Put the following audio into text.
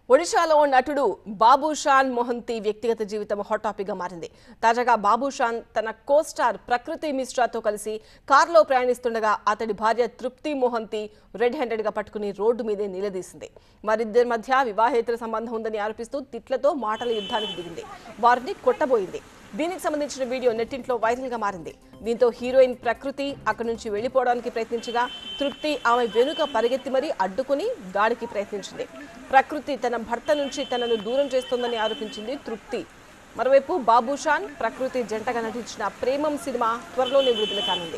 ఒడిశాలో నటుడు బాబుషాన్ మొహంతి వ్యక్తిగత జీవితం హాట్ టాపిక్ గా మారింది తాజాగా బాబుషాన్ తన కో స్టార్ ప్రకృతి మిశ్రాతో కలిసి కారులో ప్రయాణిస్తుండగా అతడి భార్య తృప్తి మోహంతి రెడ్ హ్యాండెడ్ గా పట్టుకుని రోడ్డు మీదే నిలదీసింది వారిద్దరి మధ్య వివాహేతర సంబంధం ఉందని ఆరోపిస్తూ తిట్లతో మాటల యుద్ధానికి దిగింది వారిని కొట్టబోయింది దీనికి సంబంధించిన వీడియో నెట్టింట్లో వైరల్ గా మారింది దీంతో హీరోయిన్ ప్రకృతి అక్కడి నుంచి వెళ్లిపోవడానికి ప్రయత్నించగా తృప్తి ఆమె వెనుక పరిగెత్తి మరీ అడ్డుకుని దాడికి ప్రయత్నించింది ప్రకృతి తన భర్త నుంచి తనను దూరం చేస్తోందని ఆరోపించింది తృప్తి మరోవైపు బాబుషాన్ ప్రకృతి జంటగా నటించిన ప్రేమం సినిమా త్వరలోనే విడుదల కానుంది